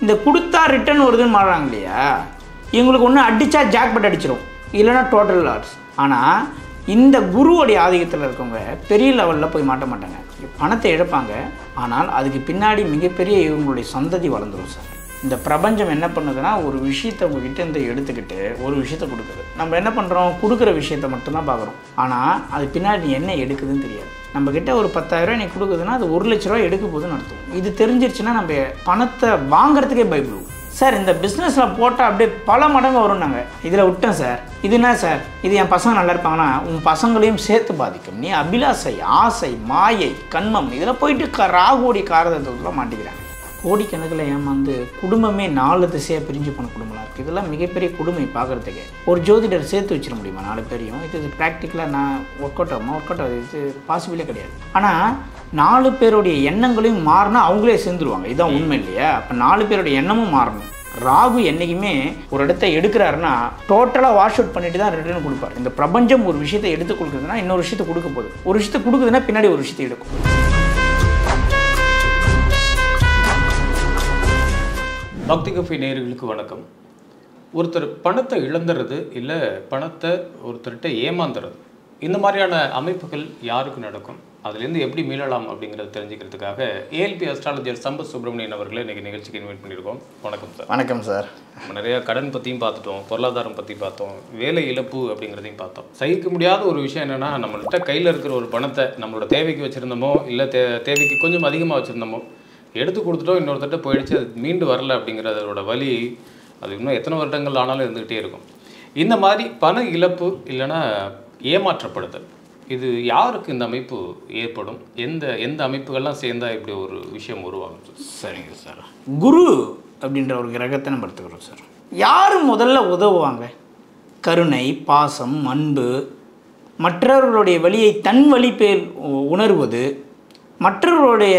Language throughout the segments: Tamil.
இந்த கொடுத்தா ரிட்டர்ன் வருதுன்னு மாறுறாங்க இல்லையா இவங்களுக்கு ஒன்று அடித்தா ஜாக்பட் அடிச்சிடும் இல்லைன்னா டோட்டல் லாஸ் ஆனால் இந்த குருவோடைய ஆதிக்கத்தில் இருக்கவங்க பெரிய லெவலில் போய் மாட்ட மாட்டாங்க பணத்தை இழப்பாங்க ஆனால் அதுக்கு பின்னாடி மிகப்பெரிய இவங்களுடைய சந்ததி வளர்ந்துரும் சார் இந்த பிரபஞ்சம் என்ன பண்ணுதுன்னா ஒரு விஷயத்தை உங்ககிட்ட இருந்து எடுத்துக்கிட்டு ஒரு விஷயத்த கொடுக்குது நம்ம என்ன பண்ணுறோம் கொடுக்குற விஷயத்த மட்டும்தான் பார்க்குறோம் ஆனால் அது பின்னாடி நீ என்ன எடுக்குதுன்னு தெரியாது நம்ம கிட்ட ஒரு பத்தாயிரம் நீ கொடுக்குதுன்னா அது ஒரு லட்ச ரூபா எடுக்க போகுதுன்னு அர்த்தம் இது தெரிஞ்சிருச்சுன்னா நம்ம பணத்தை வாங்குறதுக்கே பயப்படுவோம் சார் இந்த பிஸ்னஸில் போட்டால் அப்படியே பல மடங்கு வரும் நாங்கள் இதில் விட்டேன் சார் இது என்ன சார் இது என் பசங்க நல்லா இருப்பாங்கன்னா உன் பசங்களையும் சேர்த்து பாதிக்கும் நீ அபிலாசை ஆசை மாயை கண்மம் இதில் போயிட்டு க ராகுவோடைய காரதத்துவத்தில் மாட்டிக்கிறாங்க கோடிக்கணக்கில் ஏமாந்து குடும்பமே நாலு திசையாக பிரிஞ்சு போன குடும்பம்லாம் இருக்குது இதெல்லாம் மிகப்பெரிய கொடுமை பார்க்குறதுக்கு ஒரு ஜோதிடர் சேர்த்து வச்சிட முடியுமா நாலு பேரையும் இது இது ப்ராக்டிக்கலாக நான் ஒர்க் அவுட் ஆகுமா ஒர்க் அவுட் ஆகுது இது பாசிபிளே கிடையாது ஆனால் நாலு பேருடைய எண்ணங்களையும் மாறினா அவங்களே சேர்ந்துருவாங்க இதுதான் உண்மை இல்லையா அப்போ நாலு பேருடைய எண்ணமும் மாறணும் ராகு என்றைக்குமே ஒரு இடத்த எடுக்கிறாருன்னா டோட்டலாக வாஷ் அவுட் பண்ணிட்டு தான் ரிட்டர்ன் கொடுப்பார் இந்த பிரபஞ்சம் ஒரு விஷயத்தை எடுத்து கொடுக்குதுன்னா இன்னொரு விஷயத்தை கொடுக்க போகுது ஒரு விஷயத்தை கொடுக்குதுன்னா பின்னாடி ஒரு விஷயத்தை எடுக்கும் பக்தி கஃபே நேயர்களுக்கு வணக்கம் ஒருத்தர் பணத்தை இழந்துறது இல்லை பணத்தை ஒருத்தர்கிட்ட ஏமாந்துறது இந்த மாதிரியான அமைப்புகள் யாருக்கு நடக்கும் அதுலேருந்து எப்படி மீளலாம் அப்படிங்கிறத தெரிஞ்சுக்கிறதுக்காக ஏஎல்பி அஸ்ட்ராலஜர் சம்பத் சுப்பிரமணியன் அவர்களை இன்னைக்கு நிகழ்ச்சிக்கு இன்வைட் பண்ணியிருக்கோம் வணக்கம் சார் வணக்கம் சார் நம்ம நிறைய கடன் பற்றியும் பார்த்துட்டோம் பொருளாதாரம் பற்றி பார்த்தோம் வேலை இழப்பு அப்படிங்கிறதையும் பார்த்தோம் சகிக்க முடியாத ஒரு விஷயம் என்னென்னா நம்மள்கிட்ட கையில் இருக்கிற ஒரு பணத்தை நம்மளோட தேவைக்கு வச்சுருந்தோமோ இல்லை தே தேவைக்கு கொஞ்சம் அதிகமாக வச்சுருந்தோமோ எடுத்து கொடுத்துட்டோம் இன்னொருத்தட்ட போயிடுச்சு அது மீண்டு வரல அப்படிங்கிறதோட வலி அது இன்னும் எத்தனை வருடங்கள் ஆனாலும் இருந்துகிட்டே இருக்கும் இந்த மாதிரி பண இழப்பு இல்லைன்னா ஏமாற்றப்படுதல் இது யாருக்கு இந்த அமைப்பு ஏற்படும் எந்த எந்த அமைப்புகள்லாம் சேர்ந்தா இப்படி ஒரு விஷயம் உருவாகும் சார் சரிங்க சார் குரு அப்படின்ற ஒரு கிரகத்தை நம்ம எடுத்துக்கிறோம் சார் யார் முதல்ல உதவுவாங்க கருணை பாசம் அன்பு மற்றவர்களுடைய வழியை தன் வழி பேர் உ- உணர்வது மற்றவர்களுடைய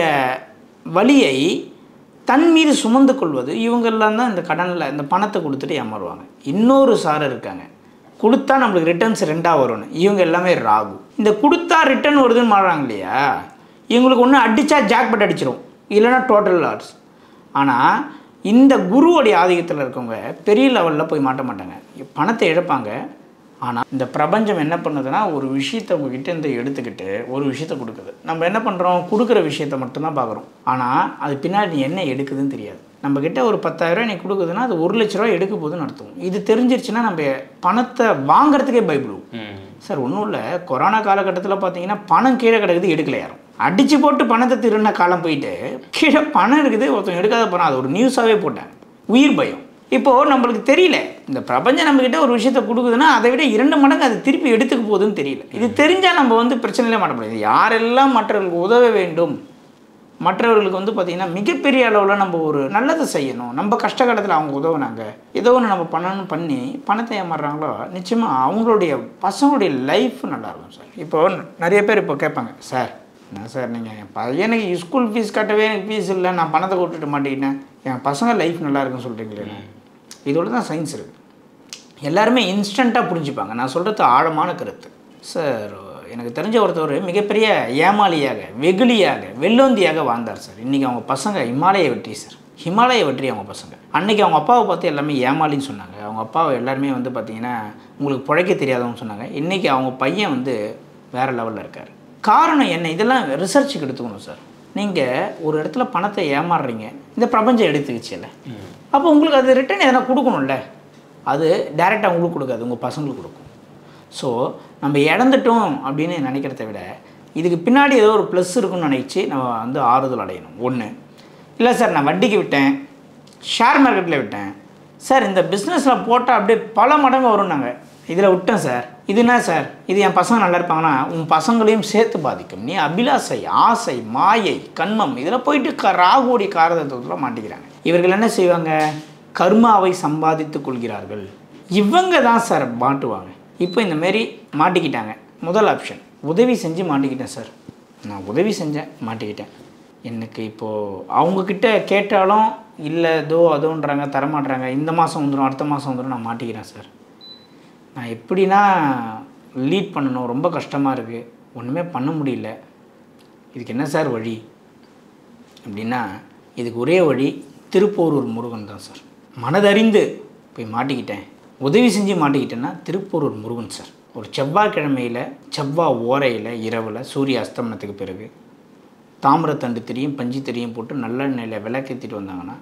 வழியை தன் மீது சுமந்து கொள்வது இவங்கெல்லாம் தான் இந்த கடனில் இந்த பணத்தை கொடுத்துட்டு ஏமாறுவாங்க இன்னொரு சார் இருக்காங்க கொடுத்தா நம்மளுக்கு ரிட்டர்ன்ஸ் ரெண்டாக வரும்னு இவங்க எல்லாமே ராகு இந்த கொடுத்தா ரிட்டர்ன் வருதுன்னு மாறுறாங்க இல்லையா இவங்களுக்கு ஒன்று அடித்தா ஜாக்பட் அடிச்சிடும் இல்லைன்னா டோட்டல் லாஸ் ஆனால் இந்த குருவோடைய ஆதிக்கத்தில் இருக்கவங்க பெரிய லெவலில் போய் மாட்ட மாட்டாங்க பணத்தை இழப்பாங்க ஆனால் இந்த பிரபஞ்சம் என்ன பண்ணுதுன்னா ஒரு விஷயத்தை உங்ககிட்ட இருந்து எடுத்துக்கிட்டு ஒரு விஷயத்தை கொடுக்குது நம்ம என்ன பண்ணுறோம் கொடுக்குற விஷயத்த மட்டும்தான் பார்க்குறோம் ஆனால் அது பின்னாடி நீ என்ன எடுக்குதுன்னு தெரியாது நம்ம கிட்ட ஒரு பத்தாயிரம் நீ கொடுக்குதுன்னா அது ஒரு லட்ச ரூபா எடுக்க போகுதுன்னு அர்த்தம் இது தெரிஞ்சிருச்சுன்னா நம்ம பணத்தை வாங்குறதுக்கே பயப்படுவோம் ம் சார் ஒன்றும் இல்லை கொரோனா காலகட்டத்தில் பார்த்தீங்கன்னா பணம் கீழே கிடக்குது எடுக்கல யாரும் அடிச்சு போட்டு பணத்தை திருடின காலம் போயிட்டு கீழே பணம் இருக்குது ஒருத்தன் எடுக்காத போகிறான் அது ஒரு நியூஸாகவே போட்டேன் உயிர் பயம் இப்போது நம்மளுக்கு தெரியல இந்த பிரபஞ்சம் நம்மக்கிட்ட ஒரு விஷயத்தை கொடுக்குதுன்னா அதை விட இரண்டு மடங்கு அது திருப்பி எடுத்துக்க போகுதுன்னு தெரியல இது தெரிஞ்சால் நம்ம வந்து பிரச்சனையிலே மாட்ட முடியாது யாரெல்லாம் மற்றவர்களுக்கு உதவ வேண்டும் மற்றவர்களுக்கு வந்து பார்த்திங்கன்னா மிகப்பெரிய அளவில் நம்ம ஒரு நல்லதை செய்யணும் நம்ம கஷ்டகாலத்தில் அவங்க உதவுனாங்க ஏதோ ஒன்று நம்ம பண்ணணும் பண்ணி பணத்தை ஏமாறுறாங்களோ நிச்சயமாக அவங்களுடைய பசங்களுடைய லைஃப் நல்லாயிருக்கும் சார் இப்போ நிறைய பேர் இப்போ கேட்பாங்க சார் என்ன சார் நீங்கள் என் பையனுக்கு ஸ்கூல் ஃபீஸ் கட்டவே எனக்கு ஃபீஸ் இல்லை நான் பணத்தை கொடுத்துட்டு மாட்டேங்கிட்டேன் என் பசங்க லைஃப் நல்லா இருக்குன்னு சொல்கிறீங்களே இதோட தான் சயின்ஸ் இருக்குது எல்லாருமே இன்ஸ்டண்ட்டாக புரிஞ்சுப்பாங்க நான் சொல்கிறது ஆழமான கருத்து சார் எனக்கு தெரிஞ்ச ஒருத்தவர் மிகப்பெரிய ஏமாளியாக வெகுளியாக வெள்ளோந்தியாக வாழ்ந்தார் சார் இன்றைக்கி அவங்க பசங்க இமாலய வெற்றி சார் ஹிமாலய வெற்றி அவங்க பசங்க அன்றைக்கி அவங்க அப்பாவை பார்த்து எல்லாமே ஏமாளின்னு சொன்னாங்க அவங்க அப்பாவை எல்லாருமே வந்து பார்த்திங்கன்னா உங்களுக்கு பிழைக்க தெரியாதவங்க சொன்னாங்க இன்றைக்கி அவங்க பையன் வந்து வேறு லெவலில் இருக்கார் காரணம் என்ன இதெல்லாம் ரிசர்ச்சுக்கு எடுத்துக்கணும் சார் நீங்கள் ஒரு இடத்துல பணத்தை ஏமாறுறீங்க இந்த பிரபஞ்சம் எடுத்துக்கிச்சுல்ல அப்போ உங்களுக்கு அது ரிட்டர்ன் எதனா கொடுக்கணும்ல அது டைரெக்டாக உங்களுக்கு கொடுக்காது உங்கள் பசங்களுக்கு கொடுக்கும் ஸோ நம்ம இழந்துட்டோம் அப்படின்னு நினைக்கிறத விட இதுக்கு பின்னாடி ஏதோ ஒரு ப்ளஸ் இருக்குன்னு நினைச்சு நம்ம வந்து ஆறுதல் அடையணும் ஒன்று இல்லை சார் நான் வட்டிக்கு விட்டேன் ஷேர் மார்க்கெட்டில் விட்டேன் சார் இந்த பிஸ்னஸில் போட்டால் அப்படியே பல மடங்கு வரும் நாங்கள் இதில் விட்டேன் சார் இது என்ன சார் இது என் பசங்க நல்லா இருப்பாங்கன்னா உன் பசங்களையும் சேர்த்து பாதிக்கும் நீ அபிலாசை ஆசை மாயை கண்மம் இதில் போயிட்டு க ராகுவோடைய காரதத்துவத்தில் மாட்டிக்கிறாங்க இவர்கள் என்ன செய்வாங்க கர்மாவை சம்பாதித்து கொள்கிறார்கள் இவங்க தான் சார் மாட்டுவாங்க இப்போ இந்த மாரி மாட்டிக்கிட்டாங்க முதல் ஆப்ஷன் உதவி செஞ்சு மாட்டிக்கிட்டேன் சார் நான் உதவி செஞ்சேன் மாட்டிக்கிட்டேன் எனக்கு இப்போது அவங்கக்கிட்ட கேட்டாலும் இல்லை இதோ அதோன்றாங்க தரமாட்றாங்க இந்த மாதம் வந்துடும் அடுத்த மாதம் வந்துடும் நான் மாட்டிக்கிறேன் சார் நான் எப்படின்னா லீட் பண்ணணும் ரொம்ப கஷ்டமாக இருக்குது ஒன்றுமே பண்ண முடியல இதுக்கு என்ன சார் வழி அப்படின்னா இதுக்கு ஒரே வழி திருப்போரூர் முருகன் தான் சார் மனதறிந்து போய் மாட்டிக்கிட்டேன் உதவி செஞ்சு மாட்டிக்கிட்டேன்னா திருப்போரூர் முருகன் சார் ஒரு செவ்வாய்க்கிழமையில் செவ்வாய் ஓரையில் இரவில் சூரிய அஸ்தமனத்துக்கு பிறகு தாமிரத்தண்டு திரியும் பஞ்சு திரியும் போட்டு நல்லெண்ணெயில் விளக்கேற்றிட்டு வந்தாங்கன்னா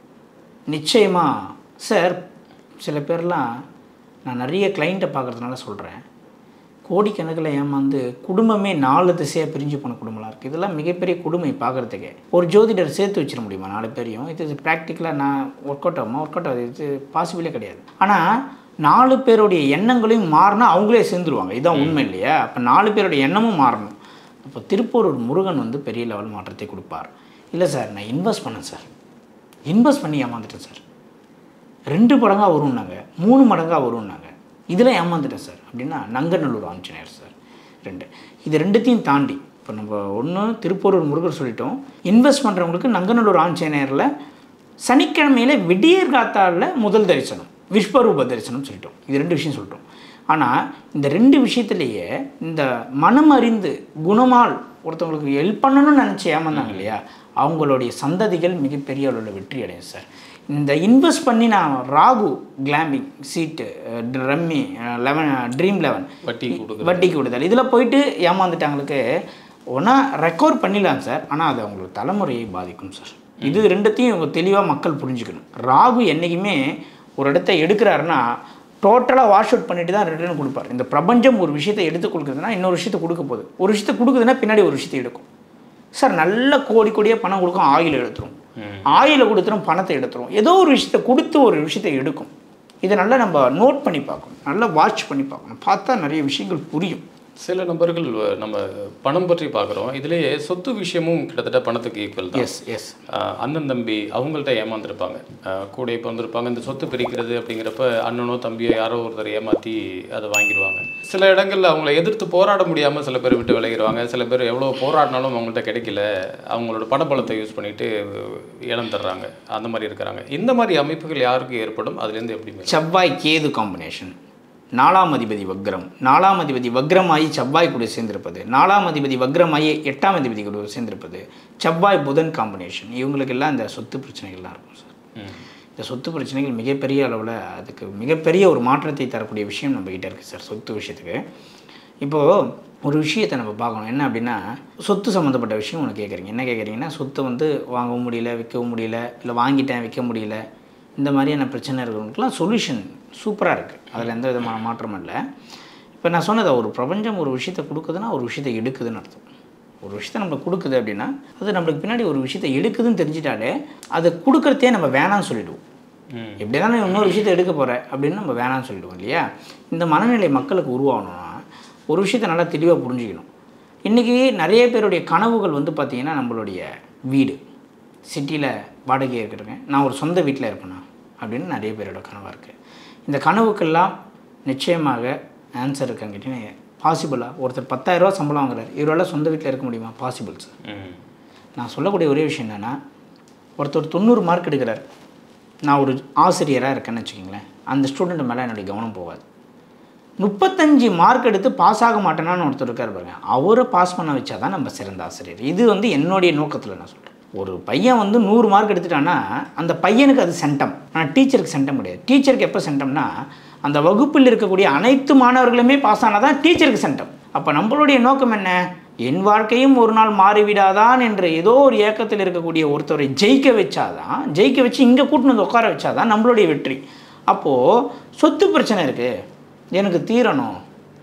நிச்சயமாக சார் சில பேர்லாம் நான் நிறைய கிளைண்ட்டை பார்க்குறதுனால சொல்கிறேன் கோடிக்கணக்கில் ஏமாந்து குடும்பமே நாலு திசையாக பிரிஞ்சு போன குடும்பம்லாம் இருக்குது இதெல்லாம் மிகப்பெரிய கொடுமை பார்க்குறதுக்கே ஒரு ஜோதிடர் சேர்த்து வச்சிட முடியுமா நாலு பேரையும் இது ப்ராக்டிக்கலாக நான் ஒர்க் அவுட் ஆகுமா ஒர்க் அவுட் ஆகுது இது பாசிபிளே கிடையாது ஆனால் நாலு பேருடைய எண்ணங்களையும் மாறினா அவங்களே சேர்ந்துருவாங்க இதுதான் உண்மை இல்லையா அப்போ நாலு பேருடைய எண்ணமும் மாறணும் அப்போ திருப்பூரூர் முருகன் வந்து பெரிய லெவல் மாற்றத்தை கொடுப்பார் இல்லை சார் நான் இன்வெஸ்ட் பண்ணேன் சார் இன்வெஸ்ட் பண்ணி ஏமாந்துட்டேன் சார் ரெண்டு மடங்காக வரும்னாங்க மூணு மடங்காக வரும்னாங்க இதில் ஏமாந்துட்டேன் சார் அப்படின்னா நங்கநல்லூர் ஆஞ்சநேயர் சார் ரெண்டு இது ரெண்டுத்தையும் தாண்டி இப்போ நம்ம ஒன்று திருப்பூரூர் முருகர் சொல்லிட்டோம் இன்வெஸ்ட் பண்ணுறவங்களுக்கு நங்கநல்லூர் ஆஞ்சநேயரில் சனிக்கிழமையில் விடியற் காத்தால முதல் தரிசனம் விஸ்வரூப தரிசனம் சொல்லிட்டோம் இது ரெண்டு விஷயம் சொல்லிட்டோம் ஆனால் இந்த ரெண்டு விஷயத்துலேயே இந்த மனம் அறிந்து குணமால் ஒருத்தவங்களுக்கு ஹெல்ப் பண்ணணும்னு நினச்சி ஏமாந்தாங்க இல்லையா அவங்களுடைய சந்ததிகள் மிகப்பெரிய அளவில் வெற்றி அடையும் சார் இந்த இன்வெஸ்ட் பண்ணி நான் ராகு கிளாம்பிங் சீட்டு ரம்மி லெவன் ட்ரீம் லெவன் வட்டி கொடுக்குறது வட்டிக்கு விடுதல் இதில் போயிட்டு ஏமாந்துட்டாங்களுக்கு ஒன்றா ரெக்கவர் பண்ணிடலாம் சார் ஆனால் அது அவங்களுக்கு தலைமுறையை பாதிக்கும் சார் இது ரெண்டுத்தையும் இவங்க தெளிவாக மக்கள் புரிஞ்சுக்கணும் ராகு என்றைக்குமே ஒரு இடத்த எடுக்கிறாருன்னா டோட்டலாக வாஷ் அவுட் பண்ணிட்டு தான் ரிட்டர்ன் கொடுப்பார் இந்த பிரபஞ்சம் ஒரு விஷயத்தை எடுத்து கொடுக்குதுன்னா இன்னொரு விஷயத்தை கொடுக்க போகுது ஒரு விஷயத்தை கொடுக்குதுன்னா பின்னாடி ஒரு விஷயத்தை எடுக்கும் சார் நல்ல கோடி கோடியாக பணம் கொடுக்கும் ஆயில் எடுத்துரும் ஆயில கொடுத்துரும் பணத்தை எடுத்துரும் ஏதோ ஒரு விஷயத்தை கொடுத்து ஒரு விஷயத்தை எடுக்கும் இதை நல்லா நம்ம நோட் பண்ணி பார்க்கணும் நல்லா வாட்ச் பண்ணி பார்க்கணும் பார்த்தா நிறைய விஷயங்கள் புரியும் சில நபர்கள் வ- நம்ம பணம் பற்றி பார்க்குறோம் இதுலேயே சொத்து விஷயமும் கிட்டத்தட்ட பணத்துக்கு ஈக்குவல் தான் எஸ் எஸ் ஆஹ் அண்ணன் தம்பி அவங்கள்ட்ட ஏமாந்துருப்பாங்க ஆஹ் கூட இப்போ வந்திருப்பாங்க இந்த சொத்து பிரிக்கிறது அப்படிங்கிறப்ப அண்ணனோ தம்பியோ யாரோ ஒருத்தர் ஏமாற்றி அதை வாங்கிடுவாங்க சில இடங்கள்ல அவங்கள எதிர்த்து போராட முடியாமல் சில பேர் விட்டு விலகிடுவாங்க சில பேர் எவ்வளோ போராடினாலும் அவங்கள்ட்ட கிடைக்கல அவங்களோட பணபலத்தை யூஸ் பண்ணிட்டு இடம் தர்றாங்க அந்த மாதிரி இருக்கிறாங்க இந்த மாதிரி அமைப்புகள் யாருக்கு ஏற்படும் அதுலேருந்து எப்படி மேல் செவ்வாய் கேது காம்பினேஷன் நாலாம் அதிபதி வக்ரம் நாலாம் அதிபதி வக்ரமாகி செவ்வாய் கூட சேர்ந்திருப்பது நாலாம் அதிபதி வக்ரமாகி எட்டாம் அதிபதி கூட சேர்ந்திருப்பது செவ்வாய் புதன் காம்பினேஷன் இவங்களுக்கெல்லாம் இந்த சொத்து பிரச்சனைகள்லாம் இருக்கும் சார் ம். இந்த சொத்து பிரச்சனைகள் மிகப்பெரிய அளவில் அதுக்கு மிகப்பெரிய ஒரு மாற்றத்தை தரக்கூடிய விஷயம் நம்ம கிட்ட இருக்குது சார் சொத்து விஷயத்துக்கு இப்போது ஒரு விஷயத்தை நம்ம பார்க்கணும் என்ன அப்படின்னா சொத்து சம்மந்தப்பட்ட விஷயம் ஒன்று கேட்குறீங்க என்ன கேட்குறீங்கன்னா சொத்தை வந்து வாங்கவும் முடியல விற்கவும் முடியல இல்லை வாங்கிட்டேன் விற்க முடியல இந்த மாதிரியான பிரச்சனை இருக்கிறவங்களுக்குலாம் சொல்யூஷன் சூப்பராக இருக்குது அதில் எந்த விதமான மாற்றமும் இல்லை இப்போ நான் சொன்னதை ஒரு பிரபஞ்சம் ஒரு விஷயத்தை கொடுக்குதுன்னா ஒரு விஷயத்தை எடுக்குதுன்னு அர்த்தம் ஒரு விஷயத்தை நம்மளுக்கு கொடுக்குது அப்படின்னா அது நம்மளுக்கு பின்னாடி ஒரு விஷயத்தை எடுக்குதுன்னு தெரிஞ்சிட்டாலே அதை கொடுக்குறதே நம்ம வேணாம்னு சொல்லிடுவோம் ம். எப்படி தானே இன்னொரு விஷயத்தை எடுக்க போகிற அப்படின்னு நம்ம வேணாம்னு சொல்லிடுவோம் இல்லையா இந்த மனநிலை மக்களுக்கு உருவாகணும்னா ஒரு விஷயத்தை நல்லா தெளிவாக புரிஞ்சுக்கணும் இன்றைக்கி நிறைய பேருடைய கனவுகள் வந்து பார்த்திங்கன்னா நம்மளுடைய வீடு சிட்டியில் வாடகை இருக்கிறேங்க நான் ஒரு சொந்த வீட்டில் இருப்பேனா அப்படின்னு நிறைய பேரோட கனவாக இருக்குது இந்த கனவுக்கெல்லாம் நிச்சயமாக ஆன்சர் இருக்கான்னு கேட்டிங்கன்னா பாசிபிளாக ஒருத்தர் பத்தாயிரரூவா சம்பளம் வாங்குறாரு இவரால் சொந்த வீட்டில் இருக்க முடியுமா பாசிபிள் சார் ம் நான் சொல்லக்கூடிய ஒரே விஷயம் என்னென்னா ஒருத்தர் தொண்ணூறு மார்க் எடுக்கிறார் நான் ஒரு ஆசிரியராக இருக்கேன்னு வச்சுக்கோங்களேன் அந்த ஸ்டூடெண்ட் மேலே என்னுடைய கவனம் போகாது முப்பத்தஞ்சு மார்க் எடுத்து பாஸ் ஆக மாட்டேனான்னு ஒருத்தர் இருக்கார் பாருங்க அவரை பாஸ் பண்ண வச்சா தான் நம்ம சிறந்த ஆசிரியர் இது வந்து என்னுடைய நோக்கத்தில் நான் சொல்கிறேன் ஒரு பையன் வந்து நூறு மார்க் எடுத்துட்டான்னா அந்த பையனுக்கு அது சென்டம் ஆனால் டீச்சருக்கு சென்டம் கிடையாது டீச்சருக்கு எப்போ சென்டம்னா அந்த வகுப்பில் இருக்கக்கூடிய அனைத்து மாணவர்களுமே பாஸ் ஆனால் தான் டீச்சருக்கு சென்டம் அப்போ நம்மளுடைய நோக்கம் என்ன என் வாழ்க்கையும் ஒரு நாள் மாறிவிடாதான் என்ற ஏதோ ஒரு ஏக்கத்தில் இருக்கக்கூடிய ஒருத்தரை ஜெயிக்க வச்சாதான் ஜெயிக்க வச்சு இங்கே கூட்டின்னு வந்து உட்கார வச்சாதான் நம்மளுடைய வெற்றி அப்போது சொத்து பிரச்சனை இருக்குது எனக்கு தீரணும்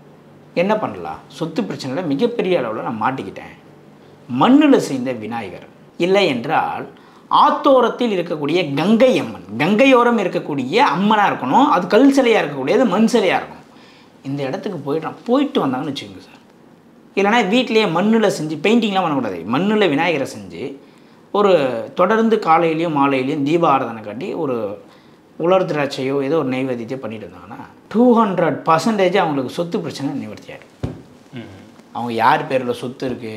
என்ன பண்ணலாம் சொத்து பிரச்சனையில் மிகப்பெரிய அளவில் நான் மாட்டிக்கிட்டேன் மண்ணில் செய்த விநாயகர் இல்லை என்றால் ஆத்தோரத்தில் இருக்கக்கூடிய கங்கை அம்மன் கங்கையோரம் இருக்கக்கூடிய அம்மனாக இருக்கணும் அது கல் சிலையாக இருக்கக்கூடியது மண் சிலையாக இருக்கணும் இந்த இடத்துக்கு போயிட்டான் போயிட்டு வந்தாங்கன்னு வச்சுக்கோங்க சார் இல்லைனா வீட்டிலேயே மண்ணில் செஞ்சு பெயிண்டிங்லாம் பண்ணக்கூடாது மண்ணில் விநாயகரை செஞ்சு ஒரு தொடர்ந்து காலையிலையும் மாலையிலையும் தீப ஆராதனை காட்டி ஒரு உலர் திராட்சையோ ஏதோ ஒரு நெய்வேத்தியத்தையோ பண்ணிட்டு இருந்தாங்கன்னா டூ ஹண்ட்ரட் பர்சன்டேஜ் அவங்களுக்கு சொத்து பிரச்சனை நிவர்த்தி ஆகிடும் ம் அவங்க யார் பேரில் சொத்து இருக்குது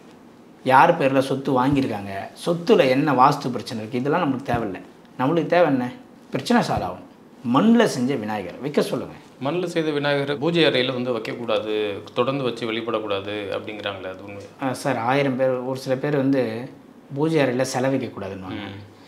யார் பேரில் சொத்து வாங்கியிருக்காங்க சொத்துல என்ன வாஸ்து பிரச்சனை இருக்குது இதெல்லாம் நம்மளுக்கு தேவையில்லை நம்மளுக்கு தேவை என்ன பிரச்சனை சால்வ் ஆகும் மண்ணில் செஞ்ச விநாயகர் வைக்க சொல்லுங்கள் மண்ணில் செய்த விநாயகர் பூஜை அறையில் வந்து வைக்கக்கூடாது தொடர்ந்து வச்சு வெளிப்படக்கூடாது அப்படிங்கிறாங்களே அது உண்மை சார் ஆயிரம் பேர் ஒரு சில பேர் வந்து பூஜை அறையில் செலவிக்கக்கூடாதுன்னு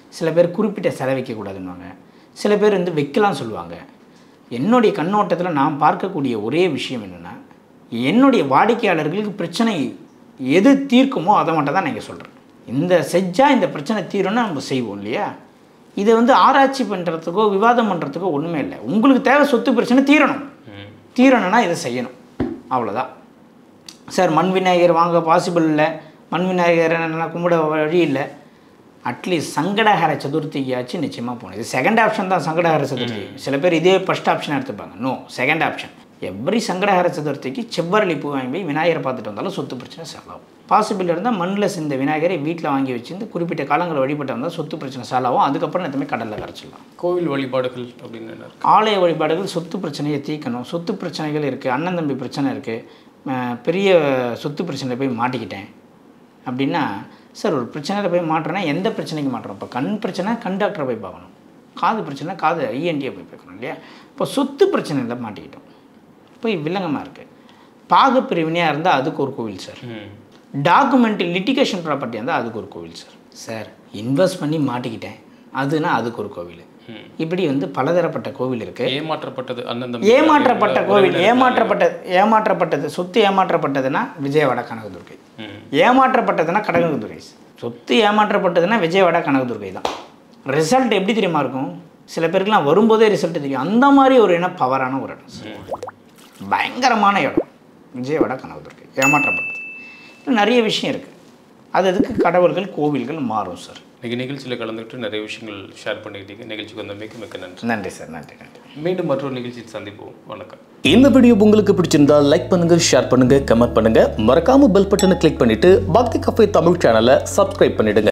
சில பேர் குறிப்பிட்ட சிலை வைக்கக்கூடாதுன்னுவாங்க சில பேர் வந்து வைக்கலாம் சொல்லுவாங்க என்னுடைய கண்ணோட்டத்தில் நான் பார்க்கக்கூடிய ஒரே விஷயம் என்னென்னா என்னுடைய வாடிக்கையாளர்களுக்கு பிரச்சனை எது தீர்க்குமோ அதை மட்டும் தான் நீங்கள் சொல்கிறேன் இந்த செஞ்சால் இந்த பிரச்சனை தீரும்னு நம்ம செய்வோம் இல்லையா இதை வந்து ஆராய்ச்சி பண்ணுறதுக்கோ விவாதம் பண்ணுறதுக்கோ ஒன்றுமே இல்லை உங்களுக்கு தேவை சொத்து பிரச்சனை தீரணும் ம். தீரணும்னா இதை செய்யணும் அவ்வளோதான் சார் மண் விநாயகர் வாங்க பாசிபிள் இல்லை மண் விநாயகர் நல்லா கும்பிட வழி இல்லை அட்லீஸ்ட் சங்கடஹர சதுர்த்திக்காச்சும் நிச்சயமாக போகணும் இது செகண்ட் ஆப்ஷன் தான் சங்கடஹர சதுர்த்தி சில பேர் இதே ஃபஸ்ட் ஆப்ஷனாக எடுத்துப்பாங்க நோ செகண்ட் ஆப்ஷன் எவ்ரி சங்கடஹர சதுர்த்திக்கு செவ்வரளி பூ வாங்கி போய் விநாயகரை பார்த்துட்டு வந்தாலும் சொத்து பிரச்சனை சால்வ் ஆகும் பாசிபிள் இருந்தால் மண்ணில் சிந்த விநாயகரை வீட்டில் வாங்கி வச்சிருந்து குறிப்பிட்ட காலங்களை வழிபட்டு வந்தால் சொத்து பிரச்சனை சால்வ் ஆகும் அதுக்கப்புறம் எதுவுமே கடலில் கரைச்சிடலாம் கோவில் வழிபாடுகள் அப்படின்னு என்ன இருக்கு? ஆலய வழிபாடுகள் சொத்து பிரச்சனையை தீர்க்கணும் சொத்து பிரச்சனைகள் இருக்குது அண்ணன் தம்பி பிரச்சனை இருக்குது பெரிய சொத்து பிரச்சனையில் போய் மாட்டிக்கிட்டேன் அப்படின்னா சார் ஒரு பிரச்சனையில் போய் மாட்டுறேன்னா எந்த பிரச்சனைக்கு மாட்டுறோம் இப்போ கண் பிரச்சனை கண் டாக்டரை போய் பார்க்கணும் காது பிரச்சனை காது ஐஎன்டியை போய் பார்க்கணும் இல்லையா இப்போ சொத்து பிரச்சனையில் மாட்டிக்கிட்டோம் போய் வில்லங்கமாக இருக்குது பாகப்பிரிவினையாக இருந்தால் அதுக்கு ஒரு கோவில் சார் ம். டாக்குமெண்ட் லிட்டிகேஷன் ப்ராப்பர்ட்டி இருந்தால் அதுக்கு ஒரு கோவில் சார் சார் இன்வெஸ்ட் பண்ணி மாட்டிக்கிட்டேன் அதுனா அதுக்கு ஒரு கோவில் ம். இப்படி வந்து பலதரப்பட்ட கோவில் இருக்குது ஏமாற்றப்பட்டது அண்ணன் தம்பி ஏமாற்றப்பட்ட கோவில் உறவினர்கள் ஏமாற்றப்பட்டது ஏமாற்றப்பட்டது சொத்து ஏமாற்றப்பட்டதுன்னா விஜயவாடா கனகதுர்கை ம். ஏமாற்றப்பட்டதுன்னா கனகதுர்கை சொத்து ஏமாற்றப்பட்டதுன்னா விஜயவாடா கனகதுர்கை தான் ரிசல்ட் எப்படி தெரியுமா இருக்கும் சில பேருக்குலாம் வரும்போதே ரிசல்ட் தெரியும் அந்த மாதிரி ஒரு இடம் பவரான ஒரு இடம் சார். பயங்கரமான இடம் விஜயவாடா கனகதுர்கை ஏமாற்றப்பட்டது இன்னும் நிறைய விஷயம் இருக்குது அது அதுக்கு கடவுள்கள் கோவில்கள் மாறும் சார் இன்னைக்கு நிகழ்ச்சியில் கலந்துக்கிட்டு நிறைய விஷயங்கள் ஷேர் பண்ணிக்கிட்டீங்க நிகழ்ச்சிக்கு வந்த மிக்க மிக்க நன்றி நன்றி சார் நன்றி நன்றி மீண்டும் மற்றொரு நிகழ்ச்சியில் சந்திப்போம் வணக்கம் இந்த வீடியோ உங்களுக்கு பிடிச்சிருந்தா லைக் பண்ணுங்க ஷேர் பண்ணுங்க கமெண்ட் பண்ணுங்க மறக்காம பெல் பட்டனை கிளிக் பண்ணிட்டு பக்தி கஃபே தமிழ் சேனலை சப்ஸ்கிரைப் பண்ணிடுங்க